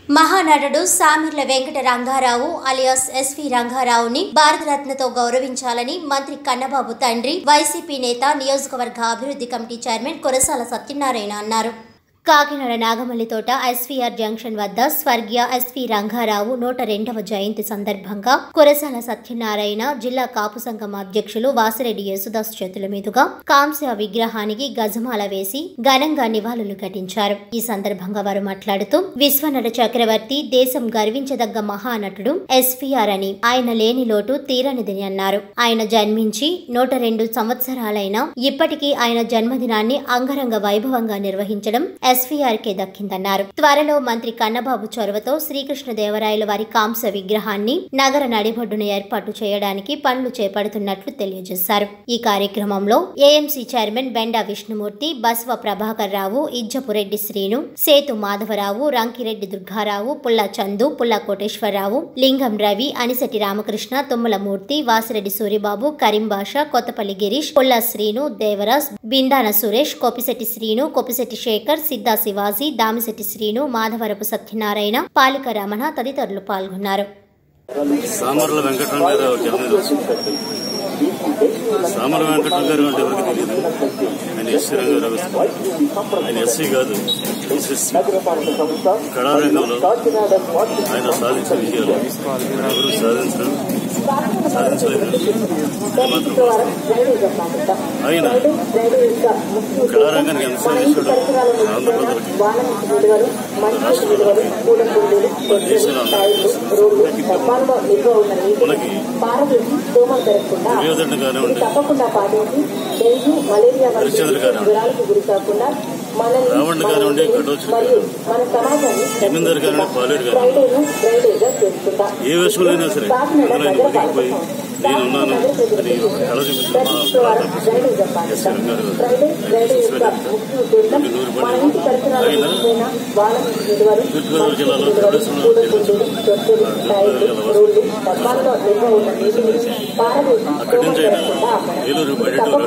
మహానటుడు Samarla Venkata Ranga Rao alias రంగారావుని భారతరత్నతో గౌరవించాలని మంత్రి కన్నబాబు తండ్రి వైసీపీ నేత నియోజకవర్గ అభివృద్ధి కమిటీ చైర్మన్ కురసాల సత్యనారాయణ అన్నారు కాకినాడ నాగమల్లి తోట ఎస్వీఆర్ జంక్షన్ వద్ద స్వర్గీయ ఎస్వి రంగారావు నూట రెండవ జయంతి సందర్భంగా కురసాల సత్యనారాయణ జిల్లా కాపు సంఘం అధ్యక్షులు వాసిరెడ్డి యేసుదాస్ చేతుల మీదుగా కాంస్య విగ్రహానికి గజమాల వేసి ఘనంగా నివాళులు ఘటించారు ఈ సందర్భంగా వారు మాట్లాడుతూ విశ్వనట చక్రవర్తి దేశం గర్వించదగ్గ మహానటుడు ఎస్వీఆర్ అని ఆయన లేని లోటు తీరనిదని అన్నారు ఆయన జన్మించి నూట రెండు సంవత్సరాలైనా ఇప్పటికీ ఆయన జన్మదినాన్ని అంగరంగ వైభవంగా నిర్వహించడం ఎస్వీఆర్ కే దక్కిందన్నారు త్వరలో మంత్రి కన్నబాబు చొరవతో శ్రీకృష్ణదేవరాయల వారి కాంస విగ్రహాన్ని నగర నడిబొడ్డున ఏర్పాటు చేయడానికి పనులు చేపడుతున్నట్లు తెలియజేశారు ఈ కార్యక్రమంలో ఏఎంసీ చైర్మన్ బెండా విష్ణుమూర్తి బస్వ ప్రభాకర్ రావు ఇజ్జపురెడ్డి శ్రీను సేతు మాధవరావు రంకిరెడ్డి దుర్గారావు పుల్ల చందు పుల్ల కోటేశ్వరరావు లింగం రవి అనిశెట్టి రామకృష్ణ తుమ్మల మూర్తి వాసిరెడ్డి సూరిబాబు కరీం బాషా కొత్తపల్లి గిరీష్ పుల్ల శ్రీను దేవరాజ్ బిండాన సురేష్ కొపిశెట్టి శ్రీను కొపిశెట్టి శేఖర్ సిద్ధా శివాజీ దామిశెట్టి శ్రీను మాధవరపు సత్యనారాయణ పాలిక రమణ తదితరులు పాల్గొన్నారు సామర్ల వెంకటరావు జన్మదినం సామర్ల వెంకటరావు గారు అంటే ఎవరికి తెలియదు ఆయన ఎస్సీ రంగారావు ఆయన ఎస్సీ కాదు ఎస్ఎస్సీ కళారంగంలో ఆయన సాధించిన విజయాలు ఎవరు సాధించడం సాధించలేదు ఇది మాత్రం వాస్తవం. ఆయన కళారంగానికి ఎంత సాధించాడు ఆంధ్ర ప్రజలకి రాష్ట్ర ప్రజలకి మన దేశంలో అందరికీ తెలుసు. మనకి దుర్యోధన కానివ్వండి హరిశ్చంద్ర కానివ్వండి రావణ్ కానివ్వండి ఘటోత్సవం కానివ్వండి జమీందార్ కానివ్వండి పాలేరు కానివ్వండి ఏ విషయంలో సరే అందులో ఆయన ఒదిగిపోయి నేనున్నాను అని ఒక కళ చూపించిన మా ప్రాంతం ఎస్ రంగారు నూరు పడి ఆయన తూర్పుగోదావరి జిల్లాలో ప్రదర్శనలో అక్కడి నుంచి ఆయన ఏలూరు పల్లెటూరు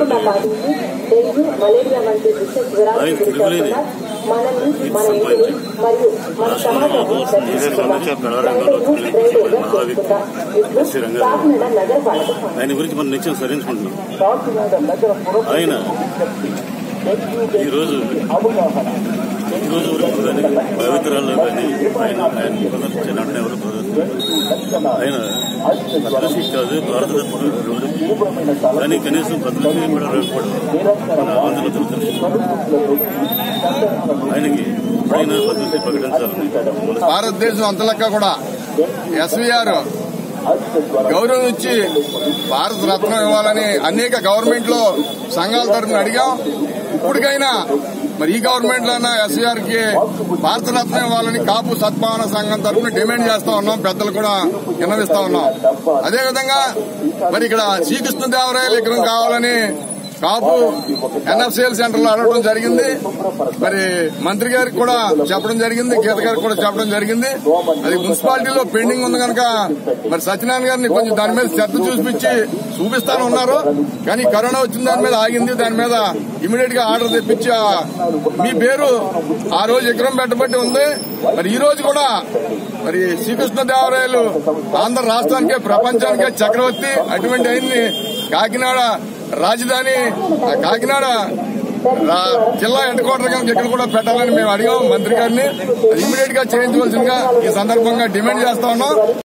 ఆయన తిరుగులేని ఇది సంపాదించాడు రాష్ట్రంలో మాత్రం దేశంలో కళారంగంలో తిరుగులేని మహావ్యక్తి ఎస్సీ రంగారావు ఆయన గురించి మనం నిత్యం సరించుకుంటున్నాం ఆయన ఈరోజు ఈ రోజు వరకు కానీ పవిత్రాల్లో కానీ ఆయన ఆయన ప్రదర్శించినట్టు ఎవరు ప్రదర్శించారు ఆయన పద్మశ్రీ కాదు భారతరత్న అవార్డు కానీ కనీసం పద్మశ్రీ కూడా రాకపోవడం మన ఆంధ్రలో తెలుసు ఆయనకి ఎప్పుడైనా పద్మశ్రీ ప్రకటించాలని మనసు భారతదేశం అంతలక్క కూడా ఎస్వీఆర్ గౌరవం ఇచ్చి భారత రత్నం ఇవ్వాలని అనేక గవర్నమెంట్ లో సంఘాల తరఫున అడిగాం ఇప్పటికైనా మరి ఈ గవర్నమెంట్ లోనా ఎస్వీఆర్ కి భారత రత్నం ఇవ్వాలని కాపు సద్భావన సంఘం తరఫున డిమాండ్ చేస్తా ఉన్నాం పెద్దలు కూడా విన్నవిస్తా ఉన్నాం అదేవిధంగా మరి ఇక్కడ శ్రీకృష్ణదేవరాయల విగ్రహం కావాలని కాపు ఎన్ఎఫ్సిఎల్ సెంటర్ లో అడగడం జరిగింది మరి మంత్రి గారికి కూడా చెప్పడం జరిగింది గీత గారికి కూడా చెప్పడం జరిగింది అది మున్సిపాలిటీలో పెండింగ్ ఉంది కనుక మరి సత్యనారాయణ గారిని కొంచెం దాని మీద శ్రద్ధ చూపించి చూపిస్తాను ఉన్నారు కానీ కరోనా వచ్చిన దాని మీద ఆగింది దాని మీద ఇమీడియట్ గా ఆర్డర్ తెప్పించి ఆ మీ పేరు ఆ రోజు విగ్రహం పెట్టబట్టి ఉంది మరి ఈ రోజు కూడా మరి శ్రీకృష్ణదేవరాయలు ఆంధ్ర రాష్ట్రానికే ప్రపంచానికే చక్రవర్తి అటువంటి అయింది కాకినాడ రాజధాని ఆ కాకినాడ రా- జిల్లా హెడ్ క్వార్టర్ కనుక ఇక్కడ కూడా పెట్టాలని మేము అడిగాం మంత్రి గారిని అది ఇమీడియట్ గా చేయించవలసిందిగా ఈ సందర్భంగా డిమాండ్ చేస్తా ఉన్నాం